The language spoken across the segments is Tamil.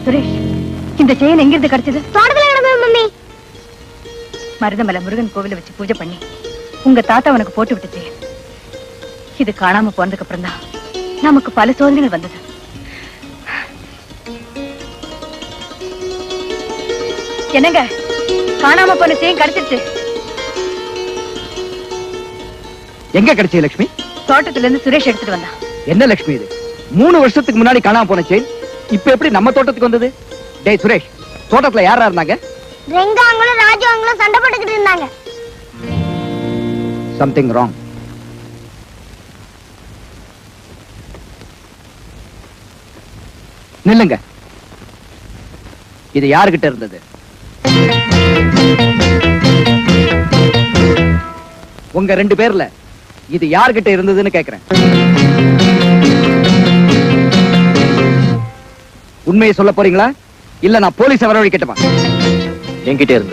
சுரேஷ் இந்த செயின் எங்கிருந்து கிடைச்சது தோட்டத்துல கிடந்தது மம்மி மருதமலை முருகன் கோவில வச்சு பூஜை பண்ணி உங்க தாத்தா உனக்கு போட்டு விட்ட செயின் இது காணாம போனதுக்கு அப்புறம் தான் நமக்கு பல சோதனைகள் வந்தது என்னங்க காணாம போன செயின் கிடைச்சிருச்சு எங்க கிடைச்சது லட்சுமி தோட்டத்துல இருந்து சுரேஷ் எடுத்துட்டு வந்தான் என்ன லட்சுமி இது மூணு வருஷத்துக்கு முன்னாடி காணாம போன செயின் இப்ப எப்படி நம்ம தோட்டத்துக்கு வந்தது டேய் சுரேஷ் தோட்டத்துல யாரா இருந்தாங்க ரெங்காங்களும் ராஜுவாங்களும் சண்டை போட்டுக்கிட்டு இருந்தாங்க சம்திங் ராங் நில்லுங்க இது யாருகிட்ட இருந்தது உங்க ரெண்டு பேர்ல இது யார்கிட்ட இருந்ததுன்னு கேக்குறேன் உண்மையை சொல்ல போறீங்களா இல்ல நான் போலீஸ் வரவழைக்கட்டுமா என்கிட்ட இருந்தது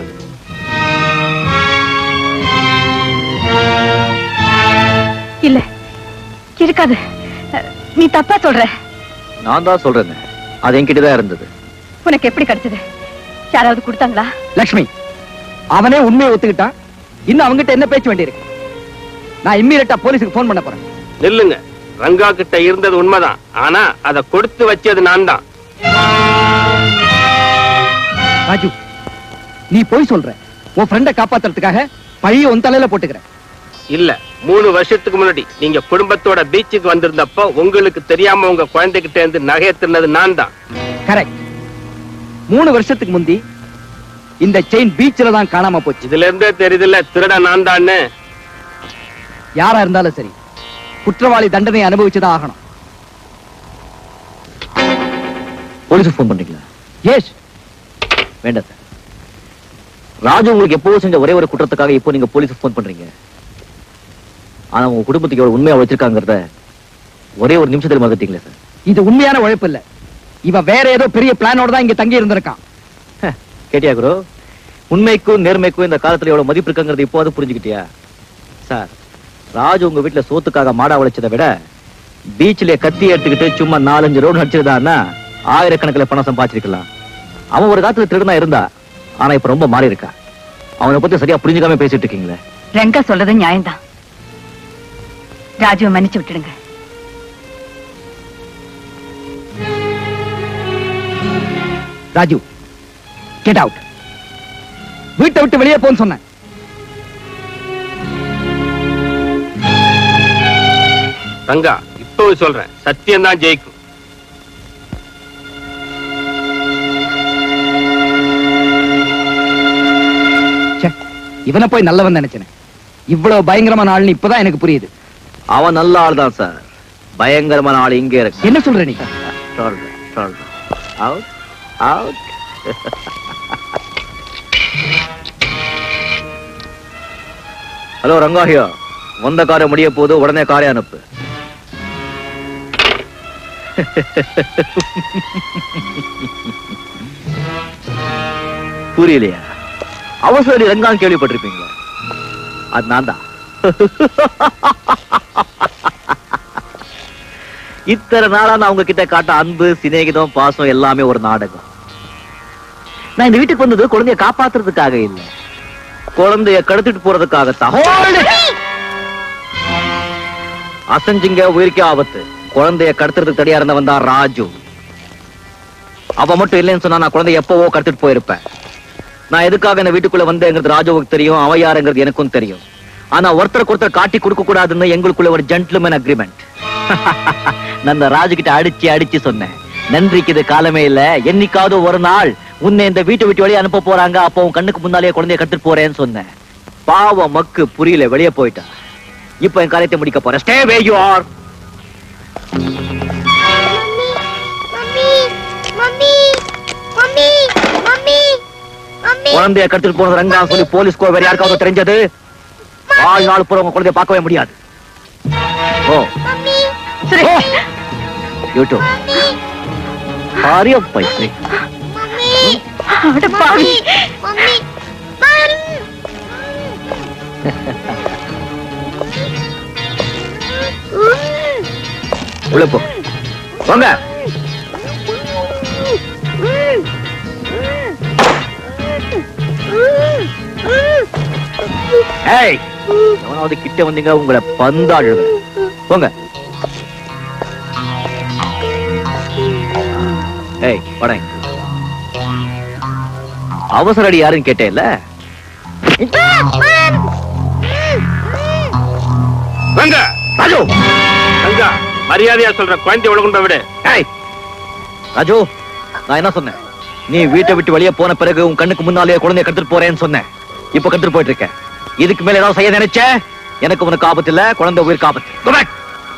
இல்ல இருக்காது அஹ், நீ தப்பா சொல்ற நான் தான் சொல்றேன் அது என்கிட்ட தான் இருந்தது உனக்கு எப்படி கிடைச்சது யாராவது கொடுத்தாங்களா லக்ஷ்மி அவனே உண்மையை ஒத்துக்கிட்டான் இன்னும் அவங்கிட்ட என்ன பேச்சு வேண்டியிருக்கு நான் இம்மீடியட்டா போலீஸுக்கு போன் பண்ண போறேன் நில்லுங்க ரங்கா கிட்ட இருந்தது உண்மைதான் ஆனா அதை கொடுத்து வச்சது நான் தான் ராஜு நீ போய் சொல்ற உன் ஃப்ரெண்ட காப்பாத்துறதுக்காக பழிய உன் தலையில போட்டுக்கிற இல்ல மூணு வருஷத்துக்கு முன்னாடி நீங்க குடும்பத்தோட பீச்சுக்கு வந்திருந்தப்போ உங்களுக்கு தெரியாம உங்க குழந்தைகிட்ட இருந்து நகைய திருநது நான் தான் கரெக்ட் மூணு வருஷத்துக்கு முந்தி இந்த செயின் பீச்ல தான் காணாம போச்சு இதுல இருந்தே தெரியுதுல்ல திருட நான் தான்னு யாரா இருந்தாலும் சரி குற்றவாளி தண்டனை அனுபவிச்சுதான் ஆகணும் போலீஸுக்கு ஃபோன் பண்றீங்களா ஏஷ் வேண்டாம் சார் ராஜு உங்களுக்கு எப்போ செஞ்ச ஒரே ஒரு குற்றத்துக்காக இப்போ நீங்க போலீஸுக்கு ஃபோன் பண்றீங்க ஆனா உங்க குடும்பத்துக்கு எவ்வளவு உண்மையா வச்சிருக்காங்கிறத ஒரே ஒரு நிமிஷத்துல மறந்துட்டீங்களே சார் இது உண்மையான உழைப்பு இல்ல இவன் வேற ஏதோ பெரிய பிளானோட தான் இங்க தங்கி இருந்திருக்கான் கேட்டியா குரு உண்மைக்கும் நேர்மைக்கும் இந்த காலத்துல எவ்வளவு மதிப்பு இருக்குங்கிறது இப்போது புரிஞ்சுக்கிட்டியா சார் ராஜு உங்க வீட்டுல சோத்துக்காக மாடா உழைச்சதை விட பீச்ல கத்தி எடுத்துக்கிட்டு சும்மா நாலஞ்சு ரவுண்ட் அடிச்சிருந்தான்னா ஆயிரக்கணக்கில் பணம் சம்பாதிச்சிருக்கலாம் அவன் ஒரு காலத்துல திருடனா இருந்தா ஆனா இப்ப ரொம்ப மாறி இருக்கா அவனை பத்தி சரியா புரிஞ்சுக்காம பேசிட்டு இருக்கீங்களே ரெங்கா சொல்றது நியாயம்தான் ராஜுவை மன்னிச்சு விட்டுடுங்க ராஜு கெட் அவுட் வீட்டை விட்டு வெளியே போன்னு சொன்னேன் ரங்கா இப்பவும் சொல்றேன் சத்தியம் தான் ஜெயிக்கும் ச்சே, இவனை போய் நல்லவன் நினைச்சேன் இவ்வளவு பயங்கரமான ஆள்னு இப்பதான் எனக்கு புரியுது அவன் நல்ல ஆள் தான் சார் பயங்கரமான ஆள் இங்கே இருக்கு என்ன சொல்ற நீ சொல்றேன் சொல்றேன் அவுட் அவுட் ஹலோ ரங்காஹியா வந்த காரியம் முடிய போது உடனே காரை அனுப்பு புரியலையா அவசர ரங்கான் கேள்விப்பட்டிருப்பீங்களா அது நான் தான் இத்தனை நாளா நான் உங்ககிட்ட காட்ட அன்பு சிநேகிதம் பாசம் எல்லாமே ஒரு நாடகம் நான் இந்த வீட்டுக்கு வந்தது குழந்தைய காப்பாத்துறதுக்காக இல்ல குழந்தைய கடத்திட்டு போறதுக்காகத்தான் Hold it! அசஞ்சிங்க உயிருக்கே ஆபத்து குழந்தைய கடத்துறதுக்கு தடியா இருந்தவன் தான் ராஜு அவ மட்டும் இல்லைன்னு சொன்னா நான் குழந்தைய எப்பவோ கடத்திட்டு போயிருப்பேன் நான் எதுக்காக இந்த வீட்டுக்குள்ள வந்தேங்கிறது ராஜுவுக்கு தெரியும் அவ யாருங்கிறது எனக்கும் தெரியும் ஆனா ஒருத்தருக்கு ஒருத்தர் காட்டி கொடுக்க கூடாதுன்னு எங்களுக்குள்ள ஒரு ஜென்டில்மேன் அக்ரிமெண்ட் நான் இந்த ராஜு கிட்ட அடிச்சு அடிச்சு சொன்னேன் நன்றிக்கு இது காலமே இல்ல என்னைக்காவது ஒரு நாள் உன்னை இந்த வீட்டை விட்டு வெளியே அனுப்ப போறாங்க அப்போ உன் கண்ணுக்கு முன்னாலேயே குழந்தைய கத்துட்டு போறேன்னு சொன்னேன் பாவம் மக்கு புரியல வெளியே போயிட்டா இப்ப என் காரியத்தை முடிக்க போறேன் stay where you are mummy mummy mummy mummy mummy குழந்தைய கடத்திட்டு போனது ரங்கா சொல்லி போலீஸ்க்கோ வேற யாருக்காவது தெரிஞ்சது வாழ்நாள் பூரா உங்க குழந்தைய பார்க்கவே முடியாது oh mummy Suresh you too ஆரிய பைசை மம்மி அட பாவி. மம்மி உள்ள போ வாங்க மம்மி ஏய் எவனாவது கிட்ட வந்தீங்க உங்களை பந்தாடுவேன் போங்க ஏய் படம் அவசர அடி யாருன்னு கேட்டேல்ல வாங்க ராஜு ரங்கா மரியாதையா சொல்ற குழந்தை ஒழுங்குண்ட விடு ஏய் ராஜு நான் என்ன சொன்னேன் நீ வீட்டை விட்டு வெளியே போன பிறகு உன் கண்ணுக்கு முன்னாலே குழந்தைய கத்துட்டு போறேன்னு சொன்னேன் இப்ப கத்துட்டு போயிட்டு இருக்கேன் இதுக்கு மேல ஏதாவது செய்ய நினைச்ச எனக்கு உனக்கு ஆபத்து இல்ல குழந்தை உயிருக்கு ஆபத்து Go back.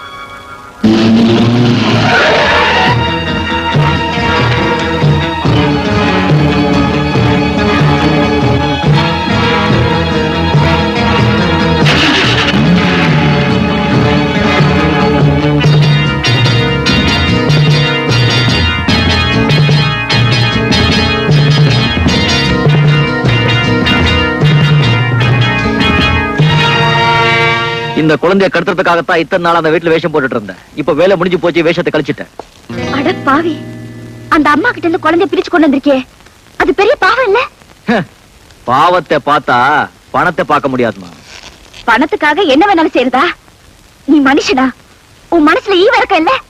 இந்த குழந்தைய கடத்துறதுக்காகத்தான் இத்தனை நாள் அந்த வீட்டுல வேஷம் போட்டுட்டு இருந்தேன் இப்ப வேலை முடிஞ்சு போச்சு வேஷத்தை கழிச்சிட்டேன் அட பாவி அந்த அம்மா கிட்ட இருந்து குழந்தைய பிரிச்சு கொண்டு வந்திருக்கே அது பெரிய பாவம் இல்ல பாவத்தை பார்த்தா பணத்தை பார்க்க முடியாதுமா பணத்துக்காக என்ன வேணாலும் செய்யறதா நீ மனுஷனா உன் மனசுல ஈவ இருக்க இல்ல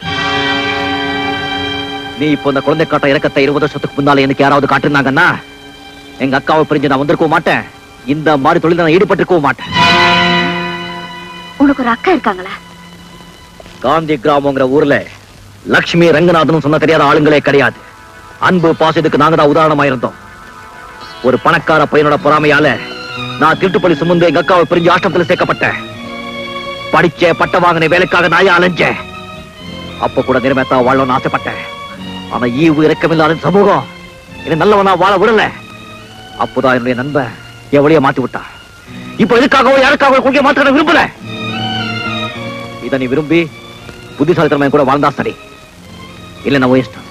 நீ இப்போ இந்த குழந்தை காட்ட இறக்கத்தை இருபது வருஷத்துக்கு முன்னால எனக்கு யாராவது காட்டிருந்தாங்கன்னா எங்க அக்காவை பிரிஞ்சு நான் வந்திருக்கவும் மாட்டேன் இந்த மாதிரி தொழில நான் ஈடுபட்டிருக்கவும் மாட்டேன் உனக்கு ஒரு அக்கா இருக்காங்களா காந்தி கிராமங்கிற ஊர்ல லக்ஷ்மி ரங்கநாதன் சொன்ன தெரியாத ஆளுங்களே கிடையாது அன்பு பாசத்துக்கு நாங்க தான் உதாரணமா இருந்தோம் ஒரு பணக்கார பையனோட பொறாமையால நான் திருட்டுப்பள்ளி சுமந்து எங்க அக்காவை பிரிஞ்சு ஆஷ்டத்துல சேர்க்கப்பட்டேன் படிச்ச பட்ட வாங்கின வேலைக்காக நாயா அலைஞ்சேன் அப்ப கூட நிறமேத்தா வாழணும்னு ஆசைப்பட்டேன் ஆனா ஈவு இறக்கமில்லாத இந்த சமூகம் என்ன நல்லவனா வாழ விடல அப்போதான் என்னுடைய நண்பன் என் வழியை மாத்தி விட்டா இப்ப எதுக்காகவோ யாருக்காகவோ கொள்கை மாற்ற விரும்பல இதை நீ விரும்பி புத்திசாலித்தனமா என் கூட வாழ்ந்தா சரி இல்ல நான் இஷ்டம்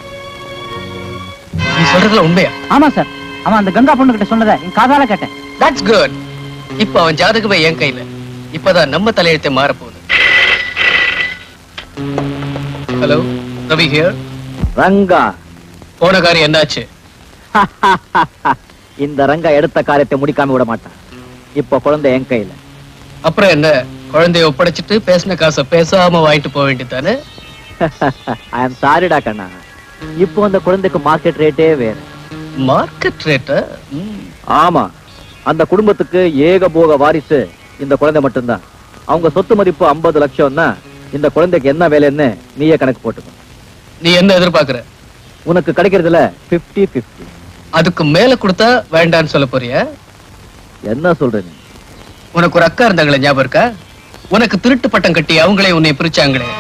நீ சொல்றதுல உண்மையா ஆமா சார் அவன் அந்த கங்கா பொண்ணு கிட்ட சொன்னதை என் காதால கேட்டேன் தட்ஸ் குட் இப்ப அவன் ஜாதகமே என் கையில இப்பதான் நம்ம தலையெழுத்தை மாற போகுது ஹலோ ரவி ஹியர் ரங்கா போன காரியம் என்னாச்சு இந்த ரங்கா எடுத்த காரியத்தை முடிக்காம விட மாட்டான் இப்ப குழந்தை என் கையில அப்புறம் என்ன குழந்தைய ஒப்படைச்சிட்டு பேசின காசை பேசாம வாங்கிட்டு போக வேண்டியதானே ஐ எம் சாரிடா கண்ணா இப்போ அந்த குழந்தைக்கு மார்க்கெட் ரேட்டே வேற மார்க்கெட் ரேட்டா ஆமா அந்த குடும்பத்துக்கு ஏகபோக வாரிசு இந்த குழந்தை மட்டும்தான் அவங்க சொத்து மதிப்பு 50 லட்சம்னா இந்த குழந்தைக்கு என்ன வேலைன்னு நீயே கணக்கு போட்டுக்கோ நீ என்ன எதிர்பார்க்கற உனக்கு கிடைக்கிறதுல 50 50 அதுக்கு மேல கொடுத்தா வேண்டான்னு சொல்ல போறியா என்ன சொல்ற நீ உனக்கு ஒரு அக்கா இருந்தாங்களே ஞாபகம் இருக்கா உனக்கு திருட்டு பட்டம் கட்டி அவங்களே உன்னை பிரிச்சாங்களே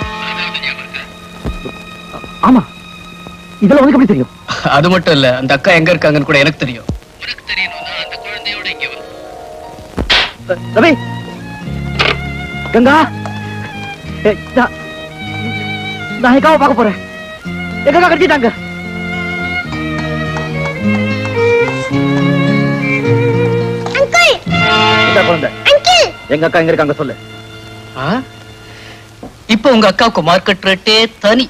ஆமா இதெல்லாம் உனக்கு எப்படி தெரியும் அது மட்டும் இல்ல அந்த அக்கா எங்க இருக்காங்கன்னு கூட எனக்கு தெரியும் உனக்கு தெரியணும்னா அந்த குழந்தையோட இங்க வந்து ரவி கங்கா ஏய், நான் நான் எங்காவை பார்க்க போறேன் எங்க கடிச்சிட்டாங்க அங்கிள் இந்த குழந்தை அங்கிள் எங்க அக்கா எங்க இருக்காங்க சொல்லு ஆ? இப்ப உங்க அக்காவுக்கு மார்க்கெட் ரேட்டே தனி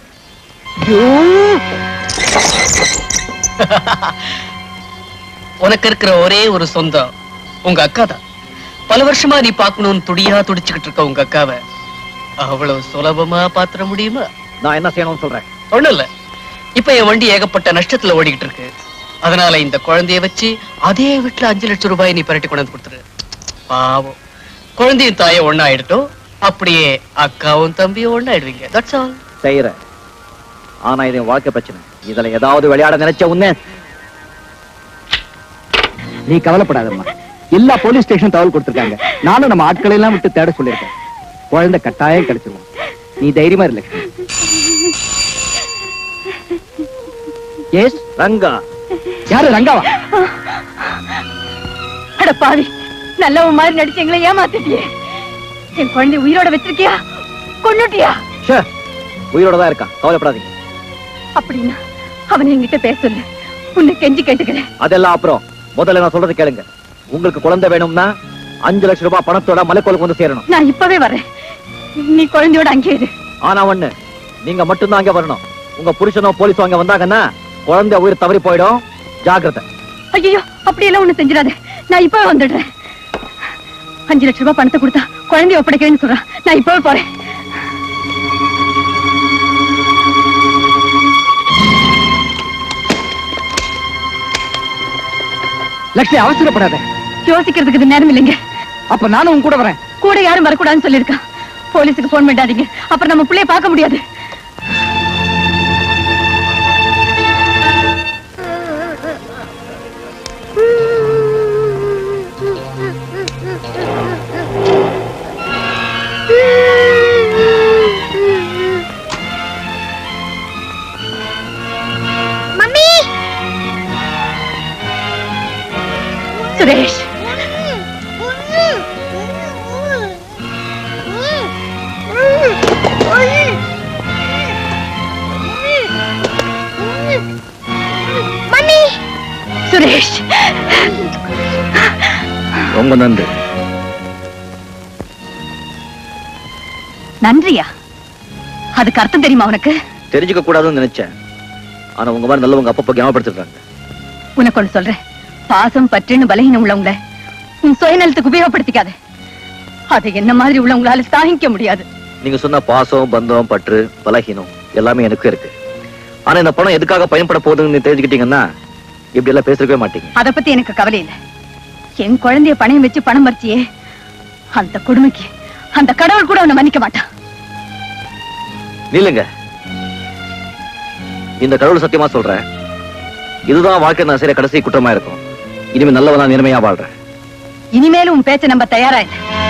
உனக்கு இருக்கிற ஒரே ஒரு சொந்தம் உங்க அக்கா தான் பல வருஷமா நீ பார்க்கணும்னு துடியா துடிச்சுக்கிட்டு இருக்க உங்க அக்காவை அவ்வளவு சுலபமா பாத்திர முடியுமா நான் என்ன செய்யணும்னு சொல்றேன் ஒண்ணும் இல்ல இப்ப என் வண்டி ஏகப்பட்ட நஷ்டத்துல ஓடிக்கிட்டு இருக்கு அதனால இந்த குழந்தைய வச்சு அதே வீட்டுல அஞ்சு லட்சம் ரூபாய் நீ பரட்டி கொண்டு வந்து கொடுத்துரு பாவம் குழந்தையும் தாயும் ஒண்ணாயிடட்டும் அப்படியே அக்காவும் தம்பியும் ஒண்ணாயிடுவீங்க தட்ஸ் ஆல் செய்யறேன் ஆனா இது என் வாழ்க்கை பிரச்சனை இதுல ஏதாவது விளையாட நினைச்ச உன்ன நீ கவலைப்படாதம்மா எல்லா போலீஸ் ஸ்டேஷன் தகவல் கொடுத்திருக்காங்க நானும் நம்ம ஆட்களை எல்லாம் விட்டு தேட சொல்லியிருக்கேன் குழந்தை கட்டாயம் கிடைச்சிருவோம் நீ தைரியமா இரு லட்சுமி எஸ் ரங்கா யாரு ரங்காவா அட பாவி நல்லவன் மாதிரி நடிச்சு எங்களை ஏமாத்திட்டியே என் குழந்தை உயிரோட வச்சிருக்கியா கொன்னுட்டியா ச்சே, உயிரோட தான் இருக்கான் கவலைப்படாதீங்க அப்படின்னா அவனை என்கிட்ட பேச சொல்லு உன்னை கெஞ்சி கேட்டுக்கிறேன் அதெல்லாம் அப்புறம் முதல்ல நான் சொல்றது கேளுங்க உங்களுக்கு குழந்தை வேணும்னா அஞ்சு லட்சம் ரூபாய் பணத்தோட மலைக்கோலுக்கு வந்து சேரணும் நான் இப்பவே வரேன் நீ குழந்தையோட அங்கே இரு ஆனா ஒண்ணு நீங்க மட்டும்தான் அங்க வரணும் உங்க புருஷனோ போலீஸோ அங்க வந்தாங்கன்னா குழந்தை உயிர் தவறி போயிடும் ஜாக்கிரதை ஐயோ அப்படியெல்லாம் ஒண்ணு செஞ்சிடாத நான் இப்பவே வந்துடுறேன் அஞ்சு லட்சம் ரூபாய் பணத்தை கொடுத்தா குழந்தைய ஒப்படைக்கிறேன்னு சொல்றான் நான் இப்போ போறேன் லட்சுமி அவசரப்படாத யோசிக்கிறதுக்கு இது நேரம் இல்லைங்க அப்ப நானும் உன் கூட வரேன் கூட யாரும் வரக்கூடாதுன்னு சொல்லியிருக்கான் போலீஸுக்கு போன் பண்ணாதீங்க அப்புறம் நம்ம பிள்ளைய பார்க்க முடியாது மம்மி சுரேஷ் மம்மி சுரேஷ் ரொம்ப நன்றி நன்றியா அதுக்கு அர்த்தம் தெரியுமா உனக்கு தெரிஞ்சுக்க கூடாதுன்னு நினைச்சேன் ஆனா உங்க மாதிரி நல்லவங்க அப்பப்போ ஞாபகப்படுத்திடுறாங்க உனக்கு ஒண்ணு சொல்றேன் பாசம் பற்றுன்னு பலகீனம் உள்ளவங்கள உன் சுயநலத்துக்கு உபயோகப்படுத்திக்காத அது என்ன மாதிரி உள்ளவங்களால தாங்கிக்க முடியாது நீங்க சொன்ன பாசம் பந்தம் பற்று பலகீனம் எல்லாமே எனக்கும் இருக்கு ஆனா இந்த பணம் எதுக்காக பயன்பட போகுதுன்னு நீ தெரிஞ்சுக்கிட்டீங்கன்னா இப்படி எல்லாம் பேசிருக்கவே மாட்டீங்க அத பத்தி எனக்கு கவலை இல்ல என் குழந்தைய பணம் வச்சு பணம் பறிச்சியே அந்த கொடுமைக்கு அந்த கடவுள் கூட உன்னை மன்னிக்க மாட்டான் நில்லுங்க இந்த கடவுள் சத்தியமா சொல்றேன் இதுதான் வாழ்க்கை நான் செய்யற கடைசி குற்றமா இருக்கும் இனிமே நல்லவனா நேர்மையா வாழ்றேன் இனிமேலும் உன் பேச்ச நம்ப தயாரா இல்ல